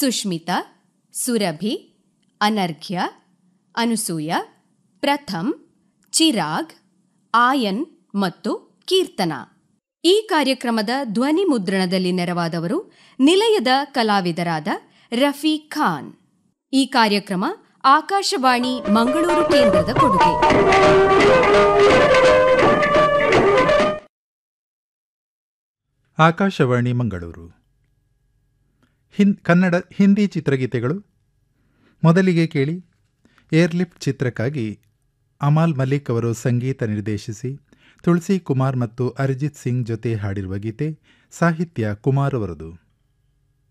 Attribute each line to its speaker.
Speaker 1: ಸುಷ್ಮಿತಾ ಸುರಭಿ ಅನರ್ಘ್ಯ ಅನುಸೂಯ ಪ್ರಥಮ್ ಚಿರಾಗ್ ಆಯನ್ ಮತ್ತು ಕೀರ್ತನ ಈ ಕಾರ್ಯಕ್ರಮದ ಧ್ವನಿ ಮುದ್ರಣದಲ್ಲಿ ನೆರವಾದವರು ನಿಲಯದ ಕಲಾವಿದರಾದ ರಫಿ ಖಾನ್ ಈ ಕಾರ್ಯಕ್ರಮ ಆಕಾಶವಾಣಿ ಮಂಗಳೂರು ಕೇಂದ್ರದ ಕೊಡುಗೆ
Speaker 2: ಆಕಾಶವಾಣಿ ಮಂಗಳೂರು ಹಿನ್ ಕನ್ನಡ ಹಿಂದಿ ಚಿತ್ರಗೀತೆಗಳು ಮೊದಲಿಗೆ ಕೇಳಿ ಏರ್ಲಿಫ್ಟ್ ಚಿತ್ರಕ್ಕಾಗಿ ಅಮಾಲ್ ಮಲಿಕ್ ಅವರು ಸಂಗೀತ ನಿರ್ದೇಶಿಸಿ ತುಳಸಿ ಕುಮಾರ್ ಮತ್ತು ಅರಿಜಿತ್ ಸಿಂಗ್ ಜೊತೆ ಹಾಡಿರುವ ಗೀತೆ ಸಾಹಿತ್ಯ ಕುಮಾರ್ ಅವರದು